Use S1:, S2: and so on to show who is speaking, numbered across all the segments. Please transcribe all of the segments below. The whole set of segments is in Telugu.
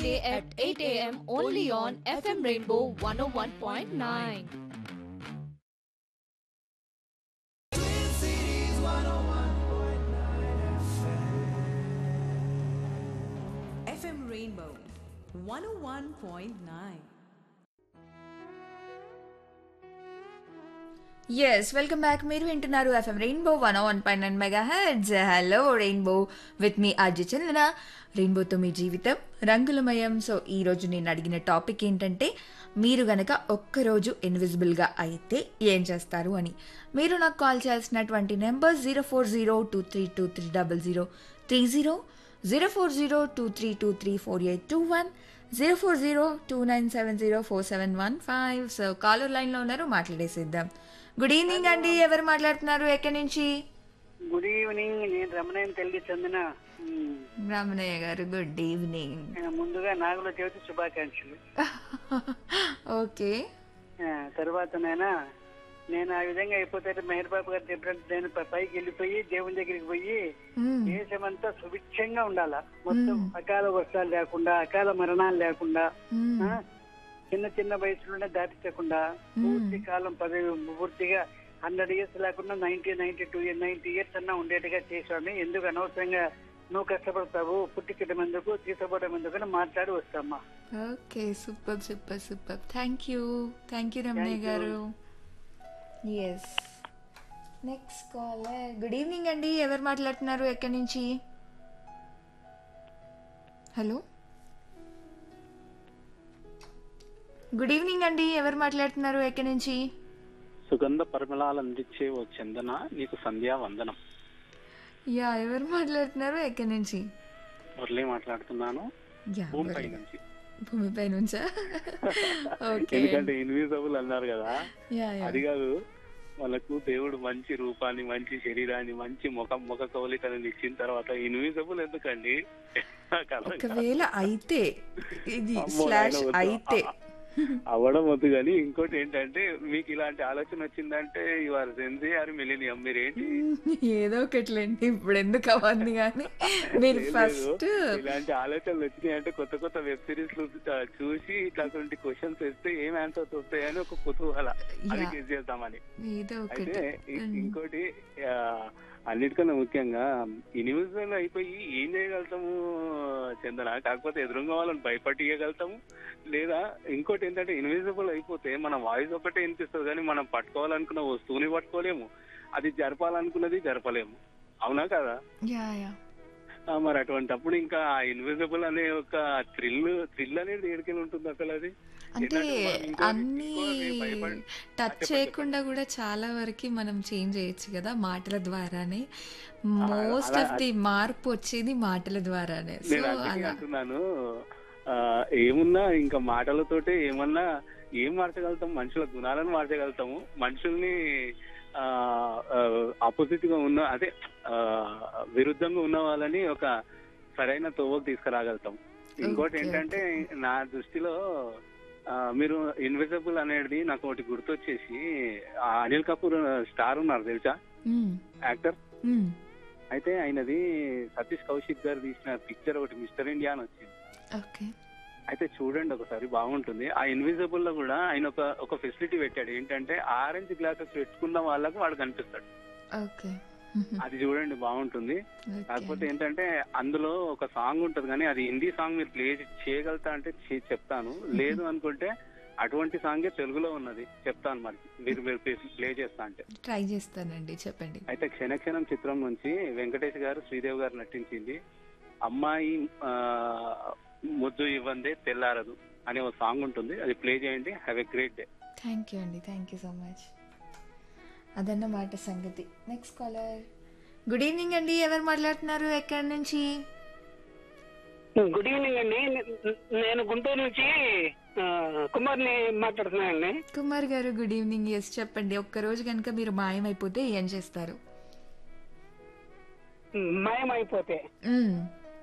S1: Friday at 8 a.m. only on FM Rainbow 101.9.
S2: FM Rainbow 101.9.
S3: Yes welcome back మీరు వింటున్నారు ఎఫ్ఎం రెయిన్బో వన్ వన్ పై nine mega hits hello Rainbow with మీ అజయ్ చందన రెయిన్బోతో మీ జీవితం రంగులమయం సో ఈ రోజు నేను అడిగిన టాపిక్ ఏంటంటే మీరు గనక ఒక్కరోజు ఇన్విజిబుల్గా అయితే ఏం చేస్తారు అని మీరు నాకు కాల్ చేయాల్సినటువంటి number zero four zero two three two three double zero three zero zero four zero two three two three four eight two one zero four zero two nine seven zero four seven one five so caller లైన్లో ఉన్నారు మాట్లాడేసేద్దాం గుడ్ ఈవినింగ్ అండి ఎవరు మాట్లాడుతున్నారు ఎక్కడి నుంచి
S4: గుడ్ ఈవినింగ్ నేను రమణయ్య తల్లి చందన ఉమ్,
S3: రామనయ్య గారు గుడ్ ఈవినింగ్
S4: ఆ, ముందుగా నాగుల చవితి శుభాకాంక్షలు
S3: ఓకే
S4: ఆ, తర్వాత నాయన నేను ఆ విధంగా అయిపోతే మెహర్ బాబు గారు చెప్పినట్టు నేను ప- పైకి వెళ్ళిపోయి దేవుని దగ్గరికి పోయి దేశమంతా సుభిక్షంగా ఉండాలా మొత్తం అకాల వర్షాలు లేకుండా అకాల మరణాలు లేకుండా ఆ, చిన్న చిన్న వయసులోనే దాటించకుండా పూర్తి కాలం పదవి పూర్తిగా హండ్రెడ్ ఇయర్స్ లేకుండా ninety ninety two ninety years అన్నా ఉండేట్టుగా చేసామని ఎందుకు అనవసరంగా నువ్వు కష్టపడతావు పుట్టించడం ఎందుకు తీసుకోవడం ఎందుకు అని మాట్లాడి వస్తామ్మా
S3: okay super super super thank you thank you Ramanaiah
S4: Thank you.
S3: Garu yes next call good evening అండి ఎవరు మాట్లాడుతున్నారు ఎక్కడి నుంచి హలో గుడ్ ఈవినింగ్ అండి ఎవరు మాట్లాడుతున్నారు ఎక్కడి నుంచి
S5: సుగంధ పరిమళాలు అందించే ఓ చందన నీకు సంధ్యా వందనం
S3: యా ఎవరు మాట్లాడుతున్నారు ఎక్కడి నుంచి
S5: మురళి మాట్లాడుతున్నాను
S3: యా
S5: భూమిపై నుంచి
S3: భూమిపై నుంచా ఓకే
S5: ఎందుకంటే ఇన్విజిబుల్ అన్నారు కదా
S3: యా యా
S5: అది కాదు మనకు దేవుడు మంచి రూపాన్ని మంచి శరీరాన్ని మంచి ముఖం ముఖ కవలికలను ఇచ్చిన తర్వాత ఇన్విజిబుల్ ఎందుకండి నాకు అర్థం కాదు.
S3: ఒకవేళ అయితే ఇది
S5: అమ్మో,
S3: స్లాష్
S5: నాయన వద్దు.
S3: అయితే
S5: అవ్వడం వద్దు కానీ ఇంకోటి ఏంటంటే మీకు ఇలాంటి ఆలోచన వచ్చిందంటే ఇవాళ సెన్సియర్ మిలినియం మీరేంటి
S3: ఏదో ఒకట్లేండి ఇప్పుడు ఎందుకు అవ్వంది కానీ మీరు
S5: లేదు,
S3: ఫస్ట్
S5: ఇలాంటి ఆలోచనలు వచ్చినాయి అంటే కొత్త కొత్త వెబ్ సిరీస్ చూసి ఇట్లాంటి క్వశ్చన్స్ వేస్తే ఏం ఆన్సర్స్ వస్తాయని ఒక కుతూహల అది
S3: Yeah.
S5: గెస్ చేద్దామని
S3: ఏదో ఒకటి
S5: అయితే ఇ- ఇంకోటి ఆ, అన్నిటికన్నా ముఖ్యంగా ఇన్విజిబుల్ అయిపోయి ఏం చేయగలుగుతాము చందన కాకపోతే ఎదురుగా వాళ్ళని భయపట్టియగలుగుతాము లేదా ఇంకోటి ఏంటంటే ఇన్విజిబుల్ అయిపోతే మన వాయిస్ ఒకటే వినిపిస్తుంది కానీ మనం పట్టుకోవాలనుకున్న వస్తువుని పట్టుకోలేము అది జరపాలనుకున్నది జరపలేము అవునా కదా
S3: యా యా
S5: ఆ, మరి అటువంటప్పుడు ఇంకా ఇన్విజిబుల్ అనే ఒక థ్రిల్ థ్రిల్ అనేది ఏడికెళ్ళి ఉంటుంది అసలు అది
S3: అంటే
S5: ఏంటంటే మనం ఇంకో-
S3: అన్ని
S5: ఇంకో భయపడి-
S3: టచ్ చేయకుండా కూడా చాలా వరకు మనం చేంజ్ చేయొచ్చు కదా మాటల ద్వారానే మోస్ట్
S5: అలా-
S3: ఆఫ్ ది మార్పు వచ్చేది మాటల ద్వారానే సో
S5: నేను అందుకే
S3: అలా
S5: అంటున్నాను ఆ, ఏమున్నా ఇంకా మాటలతోటే ఏమన్నా ఏం మార్చగలుగుతాం మనుషుల గుణాలను మార్చగలుగుతాము మనుషుల్ని ఆపోజిట్ గా ఉన్న అదే ఆ, విరుద్ధంగా ఉన్న వాళ్ళని ఒక సరైన తోవకు తీసుకురాగలుగుతాం ఇంకోటి
S3: Okay,
S5: ఏంటంటే నా దృష్టిలో ఆ, మీరు ఇన్విజిబుల్ అనేది నాకు ఒకటి గుర్తొచ్చేసి ఆ అనిల్ కపూర్ స్టార్ ఉన్నారు తెలుసా
S3: మ్మ్.
S5: యాక్టర్
S3: మ్మ్.
S5: అయితే ఆయనది సతీష్ కౌశిక్ గారు తీసిన పిక్చర్ ఒకటి మిస్టర్ ఇండియా అని వచ్చింది
S3: ఓకే
S5: అయితే చూడండి ఒకసారి బాగుంటుంది ఆ ఇన్విజిబుల్ లో కూడా ఆయన ఒక ఒక ఫెసిలిటీ పెట్టాడు ఏంటంటే ఆరెంజ్ గ్లాసెస్ పెట్టుకున్న వాళ్ళకు వాడు కనిపిస్తాడు
S3: ఓకే
S5: అది చూడండి బాగుంటుంది కాకపోతే ఏంటంటే అందులో ఒక సాంగ్ ఉంటది కానీ అది హిందీ సాంగ్ మీరు ప్లే చేయగలుగుతా అంటే చే- చెప్తాను లేదు అనుకుంటే అటువంటి సాంగే తెలుగులో ఉన్నది చెప్తాను మరి మీరు మీరు ప్లే చేస్తా అంటే
S3: ట్రై చేస్తానండి చెప్పండి
S5: అయితే క్షణక్షణం చిత్రం నుంచి వెంకటేష్ గారు శ్రీదేవి గారు నటించింది అమ్మాయి ఆ, ముద్దు ఇవ్వందే తెల్లారదు అనే ఒక సాంగ్ ఉంటుంది అది ప్లే చేయండి have a great day
S3: thank you అండి థ్యాంక్ యూ సో మచ్ అదన్నమాట సంగతి నెక్స్ట్ కాలర్ గుడ్ ఈవినింగ్ అండి ఎవరు మాట్లాడుతున్నారు ఎక్కడి నుంచి
S6: గుడ్ ఈవినింగ్ అండి నే- నేను గుంటూరు నుంచి ఆ, కుమార్ని మాట్లాడుతున్నానండి
S3: కుమార్ గారు గుడ్ ఈవినింగ్ ఎస్ చెప్పండి ఒక్కరోజు కనుక మీరు మాయమైపోతే ఏం చేస్తారు
S6: మాయం అయిపోతే
S3: మ్మ్.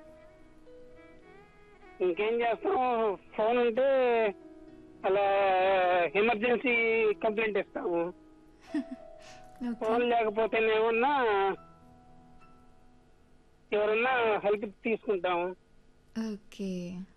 S6: ఇంకేం చేస్తాం ఫోన్ ఉంటే అలా ఎమర్జెన్సీ కంప్లైంట్ ఇస్తాము
S3: ఓకే
S6: ఫోన్ లేకపోతే ఏమన్నా ఎవరన్నా హెల్ప్ తీసుకుంటాము
S3: ఓకే